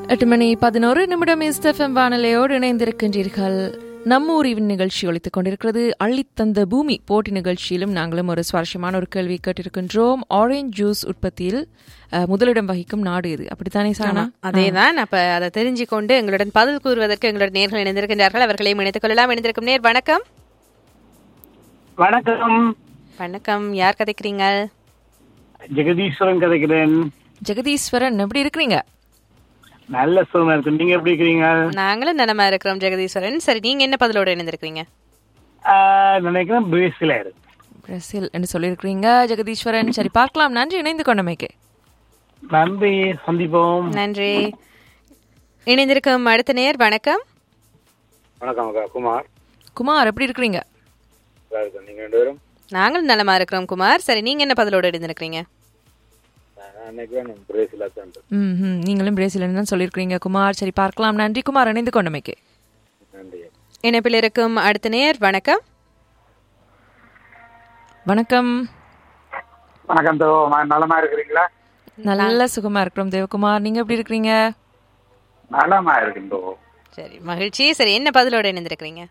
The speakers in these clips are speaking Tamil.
எட்டு மணி பதினோரு நிமிடம் இஸ்தஃபம் வானலையோடு இணைந்திருக்கின்றீர்கள் நம்மூரின் நிகழ்ச்சி ஒழித்துக் கொண்டிருக்கிறது அள்ளித்தந்த பூமி போட்டி நிகழ்ச்சியிலும் நாங்களும் ஒரு சுவாரஸ்யமான ஒரு கேள்வி கேட்டிருக்கின்றோம் ஆரஞ்சு ஜூஸ் உற்பத்தியில் அஹ், முதலிடம் வகிக்கும் நாடு இது அப்படித்தானே சானா அதேதான் அப்ப அதை தெரிஞ்சுக்கொண்டு எங்களுடன் பதில் கூறுவதற்கு எங்களுடன் நேர்கள் இணைந்திருக்கின்றார்கள் அவர்களையும் இணைத்துக் கொள்ளலாம் இணைந்திருக்கும் நேர் வணக்கம் வணக்கம் வணக்கம் யார் கதைக்கிறீங்க ஜெகதீஸ்வரன் கதைக்கிறேன் ஜெகதீஸ்வரன் எப்படி இருக்கிறீங்க நல்ல சுகமா இருக்கு நீங்க எப்படி இருக்கிறீங்க நாங்களும் நலமா இருக்கிறோம் ஜெகதீஸ்வரன் சரி நீங்க என்ன பதிலோட இணைந்திருக்கிறீங்க ஆஹ், நினைக்கிறேன் பிரேசில இருக்கு பிரேசில் என்று சொல்லியிருக்கிறீங்க ஜெகதீஸ்வரன் சரி பார்க்கலாம் நன்றி இணைந்து கொண்டமைக்கு நன்றி சந்திப்போம் நன்றி இணைந்திருக்கும் அடுத்த நேர் வணக்கம் வணக்கம் அக்கா குமார் குமார் எப்படி இருக்கிறீங்க நல்லா இருக்கேன் நீங்க ரெண்டு பேரும் நாங்களும் நலமா இருக்கிறோம் குமார் சரி நீங்க என்ன பதிலோட இணைந்திருக்கிறீங்க நான் நினைக்கிறேன் பிரேசிலா தான் ம் ம், நீங்களும் பிரேசில் தான் சொல்லியிருக்கிறீங்க குமார் சரி பார்க்கலாம் நன்றி குமார் இணைந்து கொண்டமைக்கு நன்றி இணைப்பில் இருக்கும் அடுத்த நேர் வணக்கம் வணக்கம் வணக்கம் தோ நலமா இருக்கிறீங்களா நல்ல சுகமா இருக்கிறோம் தேவகுமார் நீங்க எப்படி இருக்கிறீங்க நலமா இருக்கேன் தோ சரி மகிழ்ச்சி சரி என்ன பதிலோட இணைந்திருக்கிறீங்க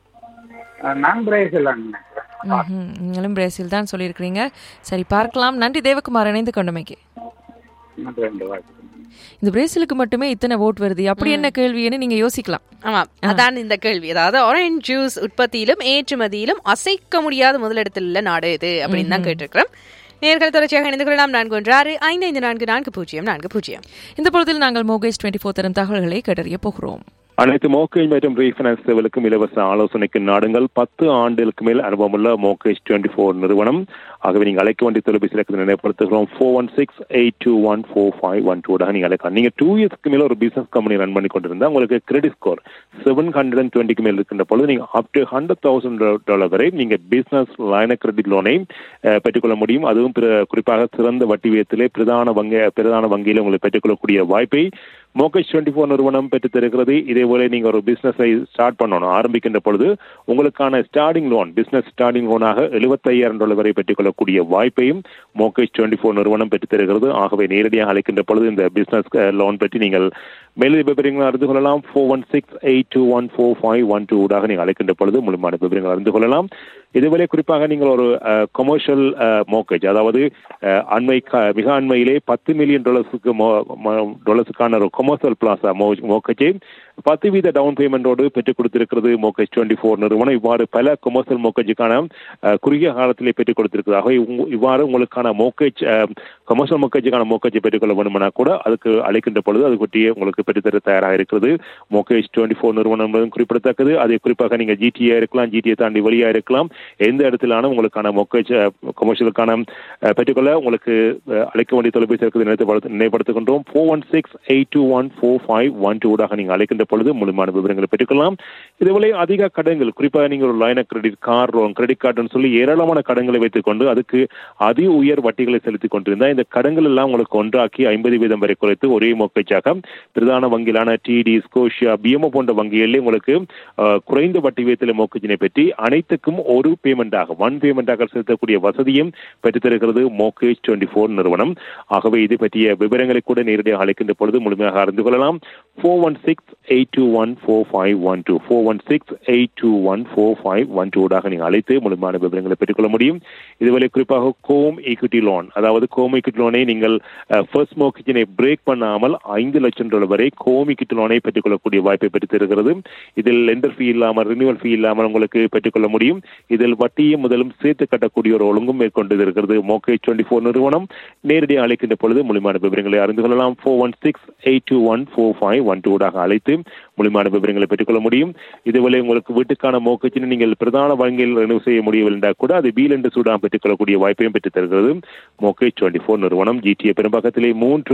ஆஹ், நான் பிரேசில் நினைக்கிறேன் ம்ஹும். நீங்களும் பிரேசில் தான் சொல்லியிருக்கிறீங்க சரி பார்க்கலாம் நன்றி தேவகுமார் இணைந்து கொண்டமைக்கு இன்னும் ரெண்டு வாட்டி இந்த பிரேசிலுக்கு மட்டுமே இத்தனை ஓட் வருது அப்படி என்ன கேள்வின்னு நீங்க யோசிக்கலாம் ஆமா அதான் இந்த கேள்வி அதாவது ஆரஞ்சு ஜூஸ் உற்பத்தியிலும் ஏற்றுமதியிலும் அசைக்க முடியாத முதலிடத்தில் உள்ள நாடு இது அப்படின்னு தான் கேட்டிருக்கிறோம் நேர்கள் தொடர்ச்சியாக இணைந்து கொள்ளலாம் நான்கு ஒன்று ஆறு ஐந்து ஐந்து நான்கு நான்கு பூஜ்ஜியம் நான்கு பூஜ்ஜியம் இந்த பொழுதில் நாங்கள் மோகேஷ் டுவெண்ட்டி ஃபோர் தரும் தகவல்களை கேட்டறிய போகிறோம் அனைத்து மோக்கேஜ் மற்றும் ரீஃபைனான்ஸ் சேவலுக்கும் இலவச ஆலோசனைக்கு நாடுங்கள் பத்து ஆண்டுகளுக்கு மேல் அனுபவமுள்ள மோக்கேஜ் டுவெண்ட்டி ஃபோர் நிறுவனம் ஆகவே நீங்கள் அழைக்க வேண்டிய தொலைபேசி இலக்கத்தை நினைப்படுத்துகிறோம் four one six eight two one four five one டூடாக நீங்கள் அழைக்கலாம் நீங்கள் டூ இயர்ஸ்க்கு மேல ஒரு பிசினஸ் கம்பெனி ரன் பண்ணி கொண்டிருந்தா உங்களுக்கு credit score seven hundred and டுவெண்ட்டிக்கு மேல் இருக்கின்ற பொழுது நீங்கள் up to hundred thousand dollar வரை நீங்கள் பிசினஸ் லைன கிரெடிட் லோனை அஹ், பெற்றுக்கொள்ள முடியும் அதுவும் பிற- குறிப்பாக சிறந்த வட்டி விகிதத்திலே பிரதான வங்கி பிரதான வங்கியில் உங்களுக்கு பெற்றுக்கொள்ளக்கூடிய வாய்ப்பை மோகேஷ் டுவெண்ட்டி ஃபோர் நிறுவனம் பெற்று தருகிறது இதே போல நீங்க ஒரு பிசினஸை ஸ்டார்ட் பண்ணணும் ஆரம்பிக்கின்ற பொழுது உங்களுக்கான ஸ்டார்டிங் லோன் பிசினஸ் ஸ்டார்டிங் லோனாக எழுபத்தையாயிரம் டாலர் வரை பெற்றுக்கொள்ளக்கூடிய வாய்ப்பையும் மோகேஷ் டுவெண்ட்டி ஃபோர் நிறுவனம் பெற்று தருகிறது ஆகவே நேரடியாக அழைக்கின்ற பொழுது இந்த பிசினஸ் லோன் பற்றி நீங்கள் மேலும் விவரங்களை அறிந்து கொள்ளலாம் four one six eight two one four five one two ஊடாக நீங்கள் அழைக்கின்ற பொழுது முழுமையான விவரங்கள் அறிந்து கொள்ளலாம் இதுவரை குறிப்பாக நீங்கள் ஒரு கொமர்ஷியல் மோக்கேஜ் அதாவது அஹ், அண்மை க- மிக அண்மையிலே பத்து மில்லியன் டாலர்ஸுக்கு டாலர்ஸுக்கான ஒரு கொமர்ஷியல் பிளாசா மோக்கேஜை பத்து வீத டவுன் பேமெண்டோடு பெற்றுக் கொடுத்திருக்கிறது மோக்கேஜ் டுவெண்ட்டி ஃபோர் நிறுவனம் இவ்வாறு பல கொமர்ஷியல் மோக்கேஜுக்கான அஹ், குறுகிய காலத்திலே பெற்றுக் கொடுத்திருக்கிறது ஆகவே உங்க- இவ்வாறு உங்களுக்கான மோக்கேஜ் கொமர்ஷியல் மோக்கேஜுக்கான மோக்கேஜை பெற்றுக்கொள்ள வேண்டுமானா கூட அதுக்கு அழைக்கின்ற பொழுது அது பற்றியே உங்களுக்கு பெற்றுத்தர தயாராக இருக்கிறது மோகேஜ் டுவெண்ட்டி ஃபோர் நிறுவனம் என்பதும் குறிப்பிடத்தக்கது அதை குறிப்பாக நீங்க ஜிடிஏ இருக்கலாம் ஜிடிஏ தாண்டி வெளியா இருக்கலாம் எந்த இடத்திலான உங்களுக்கான மோக்கேஜ் கொமர்ஷியலுக்கான அஹ், பெற்றுக்கொள்ள உங்களுக்கு அஹ், அழைக்க வேண்டிய தொலைபேசி இருக்குது நினைத்து நினைப்படுத்துகின்றோம் four one six eight two one four five one two ஊடாக நீங்கள் அழைக்கின்ற பொழுது முழுமையான விவரங்களை பெற்றுக்கொள்ளலாம் இதுவரை அதிக கடன்கள் குறிப்பாக நீங்கள் ஒரு line credit car loan credit கார்டுன்னு சொல்லி ஏராளமான கடன்களை வைத்துக்கொண்டு அதுக்கு அதி உயர் வட்டிகளை செலுத்திக் கொண்டிருந்தால் இந்த கடன்கள் எல்லாம் உங்களுக்கு ஒன்றாக்கி ஐம்பது வீதம் வரை குறைத்து ஒரே மொக்கைச்சாக பிரதான வங்கியிலான டிடி ஸ்கோஷியா பிஎம்ஓ போன்ற வங்கிகளிலே உங்களுக்கு அஹ், குறைந்த வட்டி வீதத்தில் மோக்கேஜினை பற்றி அனைத்துக்கும் ஒரு பேமெண்டாக ஒன் பேமெண்டாக செலுத்தக்கூடிய வசதியும் பெற்றுத்தருகிறது மோக்கேஜ் டுவெண்ட்டி ஃபோர் நிறுவனம் ஆகவே இது பற்றிய விவரங்களை கூட நேரடியாக அழைக்கின்ற பொழுது முழுமையாக அறிந்து கொள்ளலாம் four one six eight two one four five one two four one six eight two one four five one டூடாக நீங்கள் அழைத்து முழுமையான விவரங்களை பெற்றுக்கொள்ள முடியும் இதுவரை குறிப்பாக கோம் ஈக்விட்டி லோன் அதாவது கோம் ஈக்விட்டி லோனை நீங்கள் ஃபர்ஸ்ட் மோக்கேஜினை பிரேக் பண்ணாமல் ஐந்து லட்சம் டாலர் வரை கோம் ஈக்விட்டி லோனை பெற்றுக்கொள்ளக்கூடிய வாய்ப்பை பெற்று தருகிறது இதில் லெண்டர் ஃபீ இல்லாமல் ரினியூவல் ஃபீ இல்லாமல் உங்களுக்கு பெற்றுக்கொள்ள முடியும் இதில் வட்டியும் முதலும் சேர்த்து கட்டக்கூடிய ஒரு ஒழுங்கும் மேற்கொண்டு இருக்கிறது மோகேஜ் டுவெண்ட்டி ஃபோர் நிறுவனம் நேரடியாக அழைக்கின்ற பொழுது முழுமையான விவரங்களை அறிந்து கொள்ளலாம் four one six eight two one four five one டூடாக அழைத்து முழுமையான விவரங்களை பெற்றுக்கொள்ள முடியும் இதுவரை உங்களுக்கு வீட்டுக்கான மோக்கச்சினை நீங்கள் பிரதான வங்கியில் ரெனியூ செய்ய முடியவில்லை என்றால் கூட அது பீல் என்று சூடாக பெற்றுக்கொள்ளக்கூடிய வாய்ப்பையும் பெற்றுத் தருகிறது மோகேஜ் டுவெண்ட்டி ஃபோர் நிறுவனம் ஜிடிஏ பெரும்பாக்கத்திலே மூன்று